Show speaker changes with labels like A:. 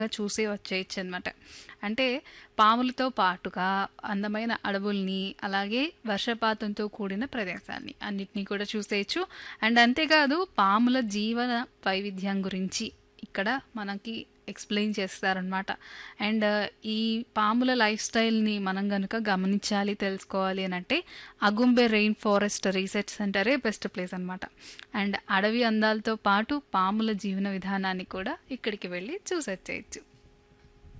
A: చూసి వచ్చేయొచ్చనమాట. అంటే పాములతో పాటుగా అందమైన అడవుల్ని, అలాగే వర్షపాతంతో కూడిన ప్రదేశాన్ని అన్నిటిని కూడా చూసేయొచ్చు. అండ్ అంతేకాదు పాముల జీవన వైవిధ్యం గురించి ఇక్కడ మనకి ఎక్స్‌ప్లెయిన్ చేస్తారనమాట. అండ్ ఈ పాముల లైఫ్ స్టైల్‌ని మనం గనుక గమనించాలి, తెలుసుకోవాలి అనంటే అగుంబే రెయిన్ ఫారెస్ట్ రీసెర్చ్ సెంటరే బెస్ట్ ప్లేస్ అనమాట. అండ్ అడవి అందాలతో పాటు పాముల జీవన విధానాన్ని కూడా ఇక్కడికి వెళ్లి చూసొచ్చేయొచ్చు.